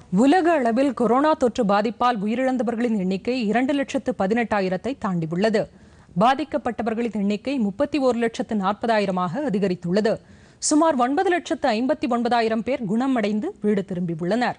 உலக அளவில் கொரோனா தொற்று பாதிப்பால் உயிரிழந்தவர்களின் எண்ணிக்கை இரண்டு லட்சத்து பதினெட்டாயிரத்தை தாண்டியுள்ளது பாதிக்கப்பட்டவர்களின் எண்ணிக்கை முப்பத்தி ஒரு லட்சத்து நாற்பதாயிரமாக அதிகரித்துள்ளது சுமார் ஒன்பது லட்சத்து ஐம்பத்தி ஒன்பதாயிரம் பேர் குணமடைந்து வீடு திரும்பியுள்ளனர்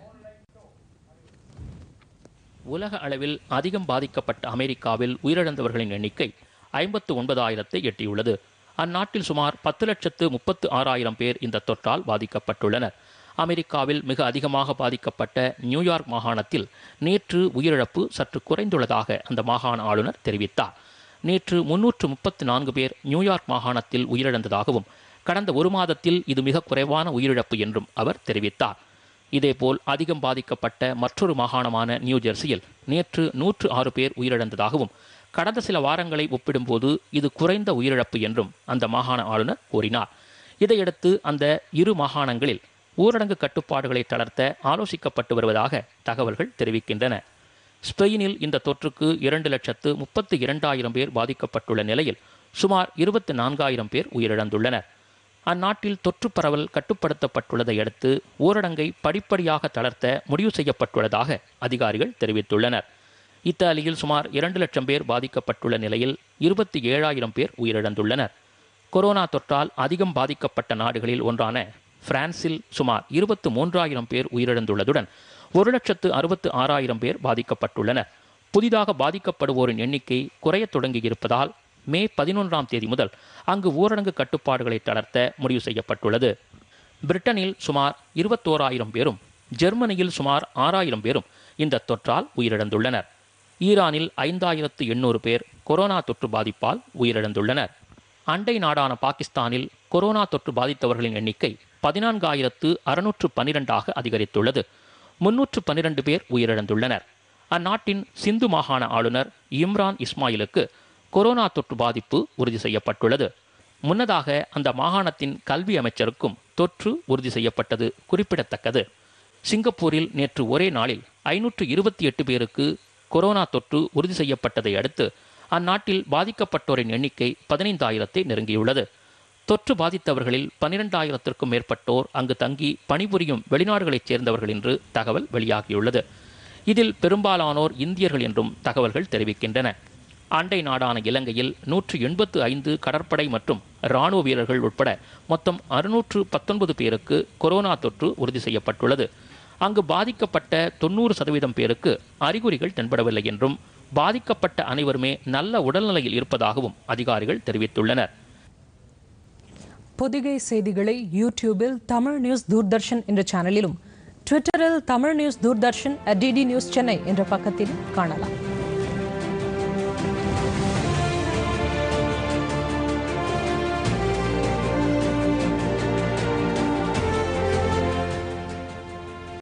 உலக அளவில் அதிகம் பாதிக்கப்பட்ட அமெரிக்காவில் உயிரிழந்தவர்களின் எண்ணிக்கை ஐம்பத்து ஒன்பதாயிரத்தை எட்டியுள்ளது அந்நாட்டில் சுமார் பத்து லட்சத்து முப்பத்து ஆறாயிரம் பேர் இந்த தொற்றால் பாதிக்கப்பட்டுள்ளனர் அமெரிக்காவில் மிக அதிகமாக பாதிக்கப்பட்ட நியூயார்க் மாகாணத்தில் நேற்று உயிரிழப்பு சற்று குறைந்துள்ளதாக அந்த மாகாண ஆளுநர் தெரிவித்தார் நேற்று முன்னூற்று முப்பத்து நான்கு பேர் நியூயார்க் மாகாணத்தில் உயிரிழந்ததாகவும் கடந்த ஒரு மாதத்தில் இது மிக குறைவான உயிரிழப்பு என்றும் அவர் தெரிவித்தார் இதேபோல் அதிகம் பாதிக்கப்பட்ட மற்றொரு மாகாணமான நியூ ஜெர்சியில் நேற்று நூற்று ஆறு பேர் உயிரிழந்ததாகவும் கடந்த சில வாரங்களை ஒப்பிடும்போது இது குறைந்த உயிரிழப்பு என்றும் அந்த மாகாண ஆளுநர் கூறினார் இதையடுத்து அந்த இரு மாகாணங்களில் ஊரடங்கு கட்டுப்பாடுகளை தளர்த்த ஆலோசிக்கப்பட்டு வருவதாக தகவல்கள் தெரிவிக்கின்றன ஸ்பெயினில் இந்த தொற்றுக்கு இரண்டு லட்சத்து முப்பத்து இரண்டாயிரம் பேர் பாதிக்கப்பட்டுள்ள நிலையில் சுமார் இருபத்தி நான்காயிரம் பேர் உயிரிழந்துள்ளனர் அந்நாட்டில் தொற்று பரவல் கட்டுப்படுத்தப்பட்டுள்ளதை அடுத்து ஊரடங்கை படிப்படியாக தளர்த்த முடிவு செய்யப்பட்டுள்ளதாக அதிகாரிகள் தெரிவித்துள்ளனர் இத்தாலியில் சுமார் இரண்டு லட்சம் பேர் பாதிக்கப்பட்டுள்ள நிலையில் இருபத்தி ஏழாயிரம் பேர் உயிரிழந்துள்ளனர் கொரோனா தொற்றால் அதிகம் பாதிக்கப்பட்ட நாடுகளில் ஒன்றான பிரான்சில் சுமார் இருபத்து மூன்றாயிரம் பேர் உயிரிழந்துள்ளதுடன் ஒரு லட்சத்து அறுபத்து ஆறாயிரம் பேர் பாதிக்கப்பட்டுள்ளனர் புதிதாக பாதிக்கப்படுவோரின் எண்ணிக்கை குறையத் தொடங்கியிருப்பதால் மே பதினொன்றாம் தேதி முதல் அங்கு ஊரடங்கு கட்டுப்பாடுகளை தளர்த்த முடிவு செய்யப்பட்டுள்ளது பிரிட்டனில் சுமார் இருபத்தோராயிரம் பேரும் ஜெர்மனியில் சுமார் ஆறாயிரம் பேரும் இந்த தொற்றால் உயிரிழந்துள்ளனர் ஈரானில் ஐந்தாயிரத்து எண்ணூறு பேர் கொரோனா தொற்று பாதிப்பால் உயிரிழந்துள்ளனர் அண்டை நாடான பாகிஸ்தானில் கொரோனா தொற்று பாதித்தவர்களின் எண்ணிக்கை பதினான்காயிரத்து அறுநூற்று பன்னிரெண்டாக அதிகரித்துள்ளது முன்னூற்று பன்னிரண்டு பேர் உயிரிழந்துள்ளனர் அந்நாட்டின் சிந்து மாகாண ஆளுநர் இம்ரான் இஸ்மாயிலுக்கு கொரோனா தொற்று பாதிப்பு உறுதி செய்யப்பட்டுள்ளது முன்னதாக அந்த மாகாணத்தின் கல்வி அமைச்சருக்கும் தொற்று உறுதி செய்யப்பட்டது குறிப்பிடத்தக்கது சிங்கப்பூரில் நேற்று ஒரே நாளில் ஐநூற்று இருபத்தி எட்டு பேருக்கு கொரோனா தொற்று உறுதி செய்யப்பட்டதை அடுத்து அந்நாட்டில் பாதிக்கப்பட்டோரின் எண்ணிக்கை பதினைந்தாயிரத்தை நெருங்கியுள்ளது தொற்று பாதித்தவர்களில் பனிரெண்டாயிரத்திற்கும் மேற்பட்டோர் அங்கு தங்கி பணிபுரியும் வெளிநாடுகளைச் சேர்ந்தவர்கள் என்று தகவல் வெளியாகியுள்ளது இதில் பெரும்பாலானோர் இந்தியர்கள் என்றும் தகவல்கள் தெரிவிக்கின்றன அண்டை நாடான இலங்கையில் நூற்று எண்பத்து ஐந்து கடற்படை மற்றும் இராணுவ வீரர்கள் உட்பட மொத்தம் அறுநூற்று பத்தொன்பது பேருக்கு கொரோனா தொற்று உறுதி செய்யப்பட்டுள்ளது அங்கு பாதிக்கப்பட்ட தொண்ணூறு சதவீதம் பேருக்கு அறிகுறிகள் தென்படவில்லை என்றும் பாதிக்கப்பட்ட அனைவருமே நல்ல உடல்நிலையில் இருப்பதாகவும் அதிகாரிகள் தெரிவித்துள்ளனர் பொதிகை செய்திகளை யூடியூபில் தமிழ் நியூஸ் தூர்தர்ஷன் என்ற சேனலிலும் ட்விட்டரில் Tamil news Doordarshan DD news Chennai என்ற பக்கத்திலும் காணலாம்